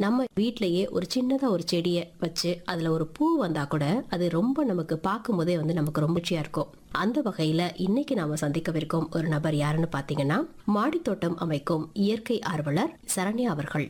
நம்ம வீட்லயே ஒரு சின்னதா ஒரு செடியை வச்சு அதுல ஒரு பூ வந்தா கூட அது ரொம்ப நமக்கு பார்க்கும் போதே வந்து நமக்கு ரொம்ப மகிழ்ச்சியா இருக்கும் அந்த வகையில இன்னைக்கு நாம சந்திக்கவிருக்கும் ஒரு நபர் யாருன்னு பாத்தீங்கன்னா மாடித்தோட்டம் அமைக்கும் இயற்கை ஆர்வலர் சரண்யா அவர்கள்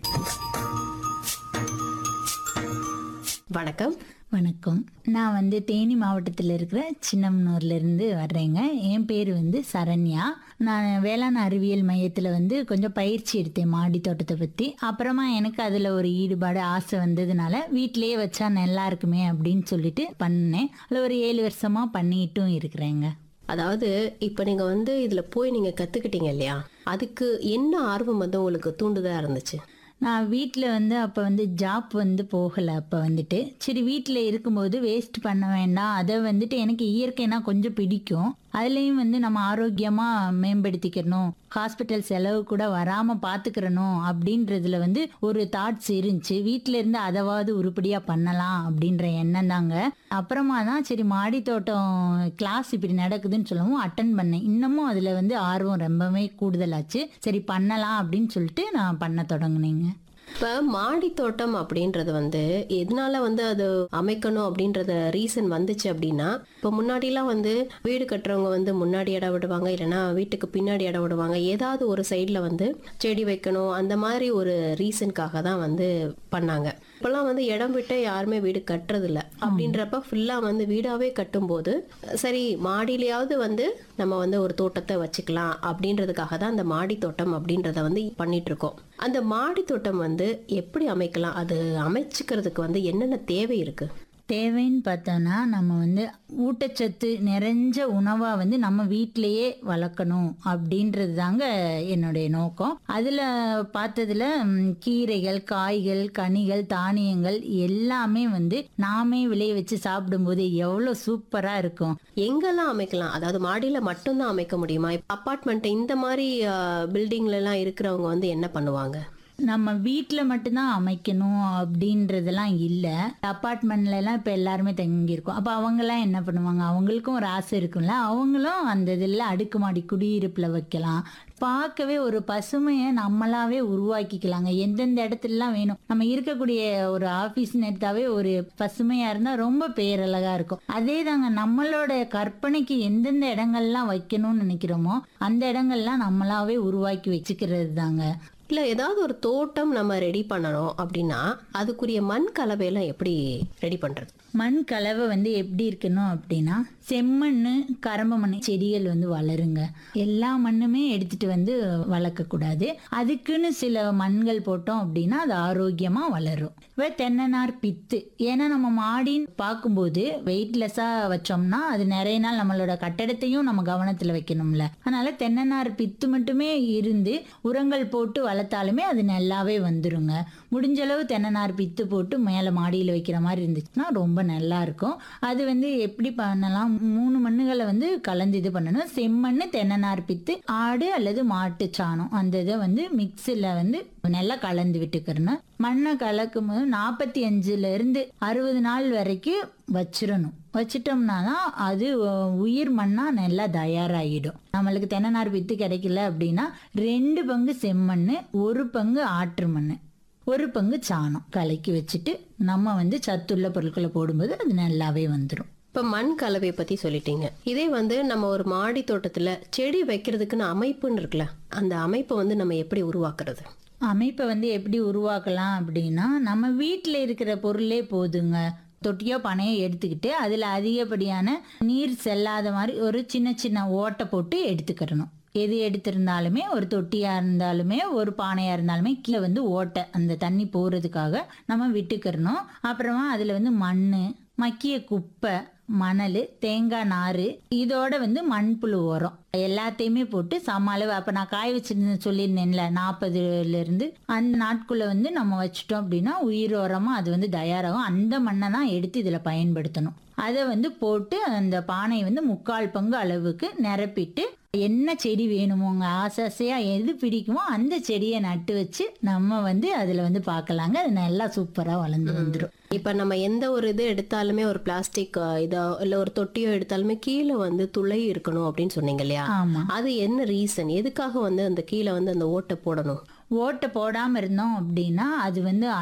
வணக்கம் வணக்கம் நான் வந்து தேனி மாவட்டத்தில் இருக்கிற சின்னமனூர்ல இருந்து வர்றேங்க என் பேர் வந்து சரண்யா நான் வேளாண் அறிவியல் மையத்தில் வந்து கொஞ்சம் பயிற்சி எடுத்தேன் மாடி தோட்டத்தை பற்றி அப்புறமா எனக்கு அதில் ஒரு ஈடுபாடு ஆசை வந்ததுனால வீட்டிலேயே வச்சா நல்லா இருக்குமே அப்படின்னு சொல்லிட்டு பண்ணேன் அதில் ஒரு ஏழு வருஷமாக பண்ணிட்டும் இருக்கிறேங்க அதாவது இப்ப நீங்க வந்து இதுல போய் நீங்க கத்துக்கிட்டீங்க இல்லையா அதுக்கு என்ன ஆர்வம் வந்து உங்களுக்கு தூண்டுதா இருந்துச்சு நான் வீட்டில் வந்து அப்போ வந்து ஜாப் வந்து போகலை அப்போ வந்துட்டு சரி வீட்டில் இருக்கும்போது வேஸ்ட் பண்ண வேண்டாம் அதை வந்துட்டு எனக்கு இயற்கைனா கொஞ்சம் பிடிக்கும் அதுலேயும் வந்து நம்ம ஆரோக்கியமாக மேம்படுத்திக்கணும் ஹாஸ்பிட்டல் செலவு கூட வராமல் பார்த்துக்கிறணும் அப்படின்றதுல வந்து ஒரு தாட்ஸ் இருந்துச்சு வீட்டில் இருந்து அதாவது உருப்படியாக பண்ணலாம் அப்படின்ற எண்ணம் தாங்க அப்புறமா தான் சரி மாடி தோட்டம் கிளாஸ் இப்படி நடக்குதுன்னு சொல்லவும் அட்டன் பண்ணேன் இன்னமும் அதில் வந்து ஆர்வம் ரொம்பவே கூடுதலாச்சு சரி பண்ணலாம் அப்படின்னு சொல்லிட்டு நான் பண்ண தொடங்குனேங்க இப்ப மாடி தோட்டம் அப்படின்றது வந்து எதனால வந்து அது அமைக்கணும் அப்படின்றத ரீசன் வந்துச்சு அப்படின்னா இப்ப முன்னாடிலாம் வந்து வீடு கட்டுறவங்க வந்து முன்னாடி இடம் விடுவாங்க இல்லைன்னா வீட்டுக்கு பின்னாடி இடம் விடுவாங்க ஏதாவது ஒரு சைட்ல வந்து செடி வைக்கணும் அந்த மாதிரி ஒரு ரீசனுக்காக தான் வந்து பண்ணாங்க இப்பெல்லாம் வந்து இடம் விட்டு யாருமே வீடு கட்டுறது இல்ல அப்படின்றப்ப ஃபுல்லா வந்து வீடாவே கட்டும்போது சரி மாடியிலயாவது வந்து நம்ம வந்து ஒரு தோட்டத்தை வச்சுக்கலாம் அப்படின்றதுக்காக தான் அந்த மாடி தோட்டம் அப்படின்றத வந்து பண்ணிட்டு இருக்கோம் அந்த மாடி தோட்டம் வந்து எப்படி அமைக்கலாம் அது அமைச்சுக்கிறதுக்கு வந்து என்னென்ன தேவை இருக்கு தேவைன்னு பார்த்தோன்னா நம்ம வந்து ஊட்டச்சத்து நிறைஞ்ச உணவாக வந்து நம்ம வீட்டிலையே வளர்க்கணும் அப்படின்றது தாங்க என்னுடைய நோக்கம் அதில் பார்த்ததுல ம், கீரைகள் காய்கள் கனிகள் தானியங்கள் எல்லாமே வந்து நாமே விளைய வச்சு சாப்பிடும்போது எவ்வளோ சூப்பராக இருக்கும் எங்கெல்லாம் அமைக்கலாம் அதாவது மாடியில மட்டும்தான் அமைக்க முடியுமா அப்பார்ட்மெண்ட் இந்த மாதிரி பில்டிங்ல எல்லாம் இருக்கிறவங்க வந்து என்ன பண்ணுவாங்க நம்ம வீட்டில் மட்டும்தான் அமைக்கணும் அப்படின்றதெல்லாம் இல்லை அப்பார்ட்மெண்ட்ல எல்லாம் இப்போ எல்லாருமே தங்கியிருக்கோம் அப்போ அவங்கெல்லாம் என்ன பண்ணுவாங்க அவங்களுக்கும் ஒரு ஆசை இருக்கும்ல அவங்களும் அந்த இதில் அடுக்குமாடி குடியிருப்பில் வைக்கலாம் பார்க்கவே ஒரு பசுமையை நம்மளாவே உருவாக்கிக்கலாங்க எந்தெந்த இடத்துலலாம் வேணும் நம்ம இருக்கக்கூடிய ஒரு ஆஃபீஸ் எடுத்தாவே ஒரு பசுமையாக இருந்தால் ரொம்ப பேரழகா இருக்கும் அதே தாங்க நம்மளோட கற்பனைக்கு எந்தெந்த இடங்கள்லாம் வைக்கணும்னு நினைக்கிறோமோ அந்த இடங்கள்லாம் நம்மளாவே உருவாக்கி வச்சுக்கிறது தாங்க இல்ல ஏதாவது ஒரு தோட்டம் நம்ம ரெடி பண்ணணும் அப்படின்னா அதுக்குரிய மண் கலவையெல்லாம் எப்படி ரெடி பண்றது மண் கலவை வந்து எப்படி இருக்கணும் அப்படின்னா செம்மண் கரம்ப மண் செடிகள் வந்து வளருங்க எல்லா மண்ணுமே எடுத்துட்டு வந்து வளர்க்கக்கூடாது அதுக்குன்னு சில மண்கள் போட்டோம் அப்படின்னா அது ஆரோக்கியமா வளரும் இப்போ தென்னநார் பித்து ஏன்னா நம்ம மாடின்னு பார்க்கும்போது வெயிட்லெஸ்ஸாக வச்சோம்னா அது நிறைய நாள் நம்மளோட கட்டடத்தையும் நம்ம கவனத்தில் வைக்கணும்ல அதனால தென்னநார் பித்து மட்டுமே இருந்து உரங்கள் போட்டு வளர்த்தாலுமே அது நல்லாவே வந்துருங்க முடிஞ்ச அளவு தென்னநார் பித்து போட்டு மேலே மாடியில் வைக்கிற மாதிரி இருந்துச்சுன்னா ரொம்ப நல்லா இருக்கும் அது வந்து எப்படி பண்ணலாம் மூணு மண்ணுகளை வந்து கலந்து இது பண்ணணும் செம்மண் தென்னநார் பித்து ஆடு அல்லது மாட்டு சாணம் அந்த இதை வந்து மிக்ஸில் வந்து நல்லா கலந்து விட்டுக்கிறணும் மண்ணை கலக்கும் போது நாற்பத்தி அஞ்சுல இருந்து அறுபது நாள் வரைக்கும் வச்சிடணும் வச்சிட்டோம்னா தான் அது அஹ், உயிர் மண்ணா நல்லா தயாராகிடும் நம்மளுக்கு தென்னநார் வித்து கிடைக்கல அப்படின்னா ரெண்டு பங்கு செம்மண் ஒரு பங்கு ஆற்று மண் ஒரு பங்கு சாணம் கலக்கி வச்சுட்டு நம்ம வந்து சத்துள்ள பொருட்களை போடும்போது அது நல்லாவே வந்துடும் இப்ப மண் கலவையை பத்தி சொல்லிட்டீங்க இதே வந்து நம்ம ஒரு மாடி தோட்டத்துல செடி வைக்கிறதுக்குன்னு அமைப்புன்னு இருக்குல்ல அந்த அமைப்பை வந்து நம்ம எப்படி உருவாக்குறது அமைப்பை வந்து எப்படி உருவாக்கலாம் அப்படின்னா நம்ம வீட்டில் இருக்கிற பொருளே போதுங்க தொட்டியோ பனையோ எடுத்துக்கிட்டு அதில் அதிகப்படியான நீர் செல்லாத மாதிரி ஒரு சின்ன சின்ன ஓட்டை போட்டு எடுத்துக்கிடணும் எது எடுத்திருந்தாலுமே ஒரு தொட்டியாக இருந்தாலுமே ஒரு பானையாக இருந்தாலுமே கீழே வந்து ஓட்டை அந்த தண்ணி போகிறதுக்காக நம்ம விட்டுக்கிறணும் அப்புறமா அதில் வந்து மண் மக்கிய குப்பை மணல் தேங்காய் நார் இதோட வந்து மண்புழு உரம் எல்லாத்தையுமே போட்டு சம அளவு அப்போ நான் காய வச்சிருந்து சொல்லியிருந்தேன்ல நாற்பதுல இருந்து அந்த நாட்குள்ள வந்து நம்ம வச்சிட்டோம் அப்படின்னா உயிர் உரமா அது வந்து தயாராகும் அந்த மண்ணை தான் எடுத்து இதில் பயன்படுத்தணும் அதை வந்து போட்டு அந்த பானையை வந்து முக்கால் பங்கு அளவுக்கு நிரப்பிட்டு என்ன செடி வேணுமோ உங்க ஆசை ஆசையா எது பிடிக்குமோ அந்த செடியை நட்டு வச்சு நம்ம வந்து அதுல வந்து பார்க்கலாங்க அது நல்லா சூப்பரா வளர்ந்து வந்துடும் இப்ப நம்ம எந்த ஒரு இது எடுத்தாலுமே ஒரு பிளாஸ்டிக் இதோ இல்ல ஒரு தொட்டியோ எடுத்தாலுமே கீழே வந்து துளை இருக்கணும் அப்படின்னு சொன்னீங்க இல்லையா ஆமா அது என்ன ரீசன் எதுக்காக வந்து அந்த கீழே வந்து அந்த ஓட்டை போடணும் ஓட்டை போடாம இருந்தோம் அப்படின்னா அது வந்து